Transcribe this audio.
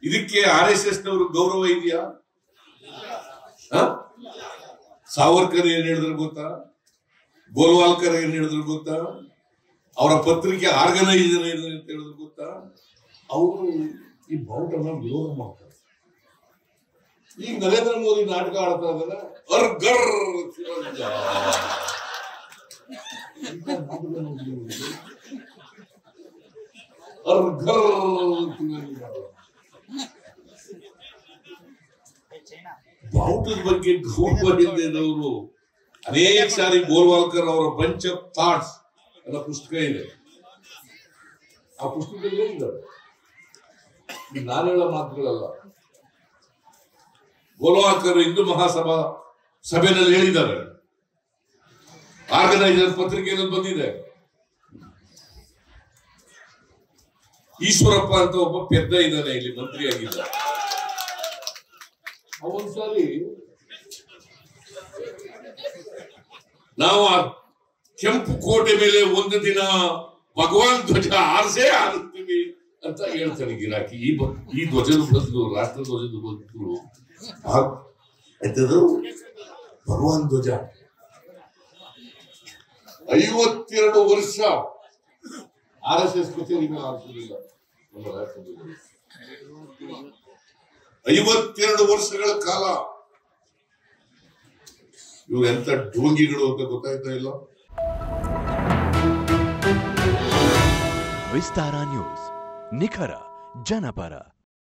ಇದಕ್ಕೆ R S S ನವರು ಗೌರವ ಇದೆಯಾ ಹ? ಸಾವರ್ಕರ್ ಏನ್ ಹೇಳಿದ್ರು ಗೊತ್ತಾ ಗೋಲ್ವಾಲ್ಕರ್ ಏನ್ ಹೇಳಿದ್ರು ಗೊತ್ತಾ ಅವರ ಪತ್ರಿಕೆ ಆರ್ಗನೈಸರ್ ಏನು ಅಂತ ಹೇಳಿದ್ರು ಗೊತ್ತಾ ಅವರು ಈ ಬಾವುಟನ ವಿರೋಧ ಮಾಡ್ತಾರೆ ಈಗ ನರೇಂದ್ರ ಮೋದಿ ನಾಟಕ ಆಡ್ತಾ ಇದ್ದಾರೆ ಅರ್ ಗರ್ ಶಿವಲಿಂಗ. ಇಂಥ ನಾಟಕ ನೋಡಿದ್ದೀವಿ. ಅರ್ ಗರ್ ಶಿವಲಿಂಗ. ಬಾವುಟದ ಬಗ್ಗೆ ಗೌರವ ಇಲ್ಲದವರು ಅನೇಕ ಸಾರಿ ಗೋಲ್ವಾಲ್ಕರ್ ಅವರ ಬಂಚ್ ಆಫ್ ಥಾಟ್ಸ್ ಅನ್ನೋ ಪುಸ್ತಕ ಇದೆ ಆ ಪುಸ್ತಕದಲ್ಲಿ ಹೇಳಿದ್ದಾರೆ ಇದು ನಾನು ಹೇಳೋ ಮಾತುಗಳಲ್ಲ ಗೋಲ್ವಾಲ್ಕರ್ ಹಿಂದೂ ಮಹಾಸಭಾ ಸಭೆಯಲ್ಲಿ ಹೇಳಿದ್ದಾರೆ ಆರ್ಗನೈಸರ್ ಪತ್ರಿಕೆಯಲ್ಲಿ ಬಂದಿದೆ ಈಶ್ವರಪ್ಪ ಅಂತ ಒಬ್ಬ ಪೆದ್ದ ಇದ್ದಾನೆ ಇಲ್ಲಿ ಮಂತ್ರಿ ಆಗಿದ್ದ ಒಂದ್ಸಾರಿ ನಾವು ಆ ಕೆಂಪು ಕೋಟೆ ಮೇಲೆ ಒಂದು ದಿನ ಭಗವಾನ್ ಧ್ವಜ ಆರಿಸೇ ಆರಿಸ್ತೀವಿ ಅಂತ ಹೇಳ್ತಾನೆ ಗಿರಾಕಿ ಈ ಬ- ಈ ಧ್ವಜದ ಬದಲು ರಾಷ್ಟ್ರ ಧ್ವಜದ ಬದಲು ಆ- ಎಂತದು ಭಗವಾನ್ ಧ್ವಜ ಐವತ್ತೆರಡು ವರ್ಷ ಆರ್ ಎಸ್ ಎಸ್ ಕಚೇರಿ ಮೇಲೆ ಆರಿಸಲಿಲ್ಲ ನಮ್ಮ ರಾಷ್ಟ್ರ ಧ್ವಜ. ಐವತ್ತೆರಡು ವರ್ಷಗಳ ಕಾಲ ಇವ್ರು ಎಂತ ಡೋಂಗಿಗಳು ಅಂತ ಗೊತ್ತಾಯ್ತಾ ಇಲ್ಲ ವಿಸ್ತಾರ ನ್ಯೂಸ್ ನಿಖರ ಜನಪರ